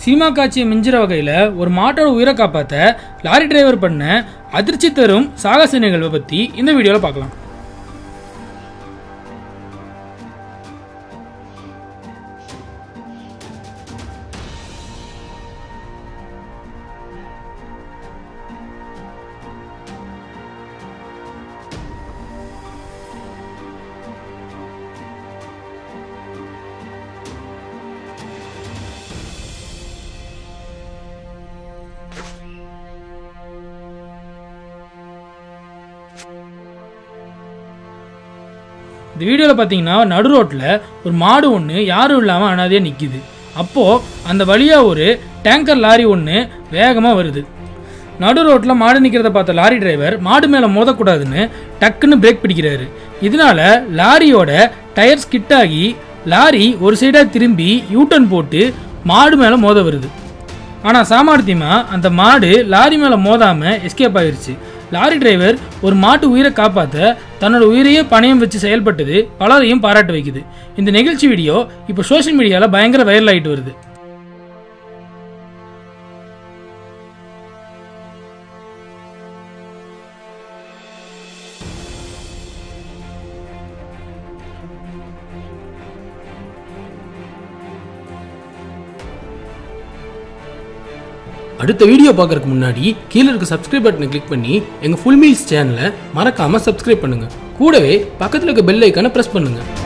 cinema காட்சியை மிஞ்சிற வகையில் ஒரு மாட்டோட உயிரை காப்பாற்ற லாரி டிரைவர் பண்ண அதிர்ச்சி தரும் சாகச நிகழ்வை பற்றி இந்த வீடியோவில் பார்க்கலாம் இந்த வீடியோவில் பார்த்தீங்கன்னா நடு ரோட்டில் ஒரு மாடு ஒன்று யாரும் இல்லாமல் அனாதையாக நிற்கிது அப்போது அந்த வழியாக ஒரு டேங்கர் லாரி ஒன்று வேகமாக வருது நடு ரோட்டில் மாடு நிற்கிறத பார்த்த லாரி டிரைவர் மாடு மேலே மோதக்கூடாதுன்னு டக்குன்னு பிரேக் பிடிக்கிறாரு இதனால லாரியோட டயர் ஸ்கிட் ஆகி லாரி ஒரு சைடாக திரும்பி யூட்டன் போட்டு மாடு மேலே மோத வருது ஆனால் சாமர்த்தியமாக அந்த மாடு லாரி மேலே மோதாமல் எஸ்கேப் ஆயிருச்சு லாரி டிரைவர் ஒரு மாட்டு உயிரை காப்பாற்ற தன்னோட உயிரையே பணயம் வச்சு செயல்பட்டது பலரையும் பாராட்ட வைக்குது இந்த நிகழ்ச்சி வீடியோ இப்போ சோஷியல் மீடியாவில் பயங்கர வைரல் ஆகிட்டு வருது அடுத்த வீடியோ பார்க்கறதுக்கு முன்னாடி கீழே இருக்க சப்ஸ்கிரைப் பட்டனை கிளிக் பண்ணி எங்கள் ஃபுல் மீல்ஸ் சேனலை மறக்காமல் சப்ஸ்கிரைப் பண்ணுங்கள் கூடவே பக்கத்தில் இருக்க பெல் ஐக்கானை ப்ரெஸ் பண்ணுங்கள்